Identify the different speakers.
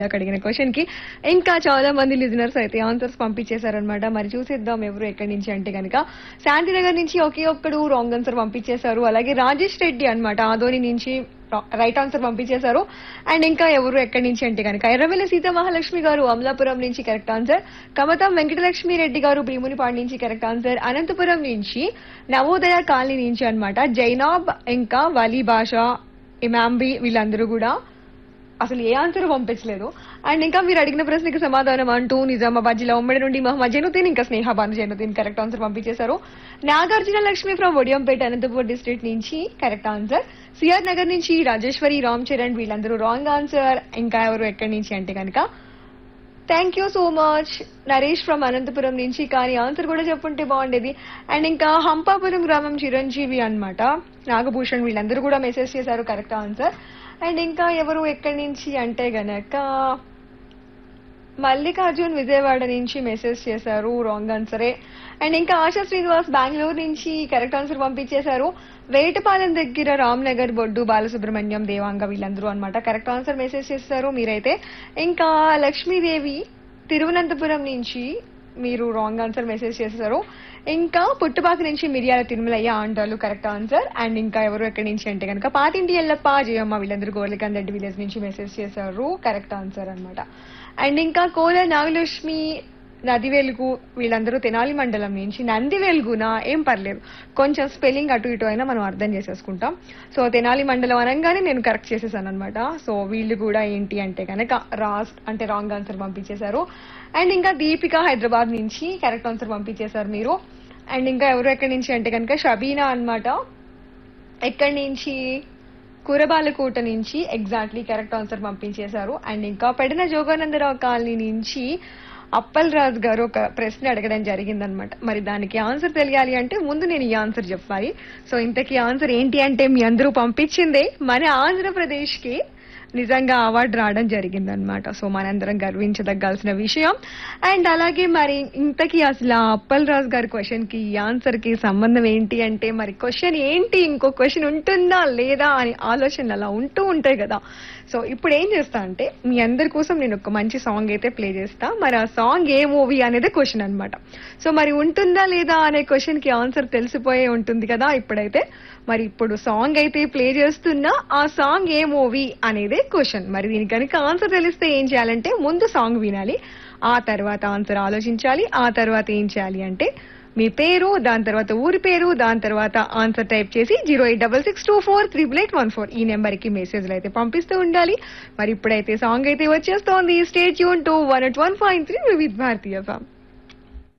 Speaker 1: నాకు అడిగిన క్వశ్చన్ కి ఇంకా చాలా మంది లిజనర్స్ అయితే ఆన్సర్స్ పంపించేశారనమాట మరి చూసేద్దాం ఎవరు ఎక్కడి నుంచి అంటే కనుక శాంతినగర్ నుంచి ఒకే ఒక్కడు రాంగ్ ఆన్సర్ పంపించేశారు అలాగే రాజేష్ రెడ్డి అన్నమాట ఆదోని నుంచి రైట్ ఆన్సర్ పంపించేశారు అండ్ ఇంకా ఎవరు ఎక్కడి నుంచి అంటే కనుక ఎర్రవెల్లి సీతా మహాలక్ష్మి గారు అమలాపురం నుంచి కరెక్ట్ ఆన్సర్ కమతం వెంకటలక్ష్మి రెడ్డి గారు భీమునిపాడు నుంచి కరెక్ట్ ఆన్సర్ అనంతపురం నుంచి నవోదయ కాలనీ నుంచి అన్నమాట జైనాబ్ ఇంకా వలీ భాష ఇమాంబి వీళ్ళందరూ కూడా అసలు ఏ ఆన్సర్ పంపించలేదు అండ్ ఇంకా మీరు అడిగిన ప్రశ్నకి సమాధానం అంటూ నిజామాబాద్ జిల్లా ఉమ్మడి నుండి మహమ్మద్ జైనుద్దీన్ ఇంకా స్నేహాబాను జైనుద్దీన్ కరెక్ట్ ఆన్సర్ పంపించేశారు నాగార్జున లక్ష్మి ఫ్రమ్ ఒడియంపేట అనంతపూర్ డిస్ట్రిక్ట్ నుంచి కరెక్ట్ ఆన్సర్ సిఆర్ నగర్ నుంచి రాజేశ్వరి రామ్ చరణ్ వీళ్ళందరూ రాంగ్ ఆన్సర్ ఇంకా ఎవరు ఎక్కడి నుంచి అంటే కనుక thank you so much Naresh from Anantapuram నుంచి కానీ ఆన్సర్ కూడా చెప్పుంటే బాగుండేది అండ్ ఇంకా హంపాపురం గ్రామం చిరంజీవి అన్నమాట నాగభూషణ్ వీళ్ళందరూ కూడా మెసేజ్ చేశారు కరెక్ట్ ఆన్సర్ అండ్ ఇంకా ఎవరు ఎక్కడి నుంచి అంటే గనక మల్లికార్జున్ విజయవాడ నుంచి మెసేజ్ చేశారు రాంగ్ ఆన్సరే అండ్ ఇంకా ఆశా శ్రీనివాస్ బెంగళూరు నుంచి కరెక్ట్ ఆన్సర్ పంపించేశారు వేటపాలెం దగ్గర రామ్ నగర్ బొడ్డు బాలసుబ్రహ్మణ్యం దేవాంగ వీళ్ళందరూ అన్నమాట కరెక్ట్ ఆన్సర్ మెసేజ్ చేస్తారు మీరైతే ఇంకా లక్ష్మీదేవి తిరువనంతపురం నుంచి మీరు రాంగ్ ఆన్సర్ మెసేజ్ చేశారు ఇంకా పుట్టుపాక నుంచి మిరియాల తిరుమలయ్య అంటారు కరెక్ట్ ఆన్సర్ అండ్ ఇంకా ఎవరు ఎక్కడి నుంచి అంటే కనుక పాతింటి ఎల్లప్ప జయమ్మ వీళ్ళందరూ గోర్లికందడ్డి విలేజ్ నుంచి మెసేజ్ చేశారు కరెక్ట్ ఆన్సర్ అన్నమాట అండ్ ఇంకా కోల నాగలక్ష్మి నదివెలుగు వీళ్ళందరూ తెనాలి మండలం నుంచి నంది వెలుగునా ఏం పర్లేదు కొంచెం స్పెల్లింగ్ అటు ఇటు అయినా మనం అర్థం చేసేసుకుంటాం సో తెనాలి మండలం అనగానే నేను కరెక్ట్ చేసేసాను అనమాట సో వీళ్ళు కూడా ఏంటి అంటే కనుక రాస్ అంటే రాంగ్ ఆన్సర్ పంపించేశారు అండ్ ఇంకా దీపిక హైదరాబాద్ నుంచి కరెక్ట్ ఆన్సర్ పంపించేశారు మీరు అండ్ ఇంకా ఎవరు ఎక్కడి నుంచి అంటే కనుక షబీనా అన్నమాట ఎక్కడి నుంచి కురబాలకోట నుంచి ఎగ్జాక్ట్లీ కరెక్ట్ ఆన్సర్ పంపించేశారు అండ్ ఇంకా పెడన జోగానందరావు కాలనీ నుంచి అప్పల్ రాజు గారు ఒక ప్రశ్న అడగడం జరిగిందనమాట మరి దానికి ఆన్సర్ తెలియాలి అంటే ముందు నేను ఈ ఆన్సర్ చెప్పాలి సో ఇంతకీ ఆన్సర్ ఏంటి అంటే మీ అందరూ పంపించిందే మన ఆంధ్రప్రదేశ్ కి నిజంగా అవార్డు రావడం జరిగిందనమాట సో మనందరం గర్వించదగ్గాల్సిన విషయం అండ్ అలాగే మరి ఇంతకీ అసలు ఆ అప్పల్ రాజు గారి క్వశ్చన్ కి ఈ ఆన్సర్ కి సంబంధం ఏంటి అంటే మరి క్వశ్చన్ ఏంటి ఇంకో క్వశ్చన్ ఉంటుందా లేదా అని ఆలోచనలు అలా ఉంటూ ఉంటాయి కదా సో ఇప్పుడు ఏం చేస్తా అంటే మీ అందరి కోసం నేను ఒక మంచి సాంగ్ అయితే ప్లే చేస్తా మరి ఆ సాంగ్ ఏ మూవీ అనేది క్వశ్చన్ అన్నమాట సో మరి ఉంటుందా లేదా అనే క్వశ్చన్ కి ఆన్సర్ తెలిసిపోయే ఉంటుంది కదా ఇప్పుడైతే మరి ఇప్పుడు సాంగ్ అయితే ప్లే చేస్తున్నా ఆ సాంగ్ ఏ మూవీ అనేదే క్వశ్చన్ మరి దీనికి కనుక ఆన్సర్ తెలిస్తే ఏం చేయాలంటే ముందు సాంగ్ వినాలి ఆ తర్వాత ఆన్సర్ ఆలోచించాలి ఆ తర్వాత ఏం చేయాలి అంటే మీ పేరు దాని తర్వాత ఊరి పేరు దాని తర్వాత ఆన్సర్ టైప్ చేసి zero eight double six two four triple eight one four ఈ నెంబర్ కి మెసేజ్లు అయితే పంపిస్తూ ఉండాలి మరి ఇప్పుడైతే సాంగ్ అయితే వచ్చేస్తోంది స్టేట్ యూన్ two one at one point three with భారతీయ ఫ్యామ్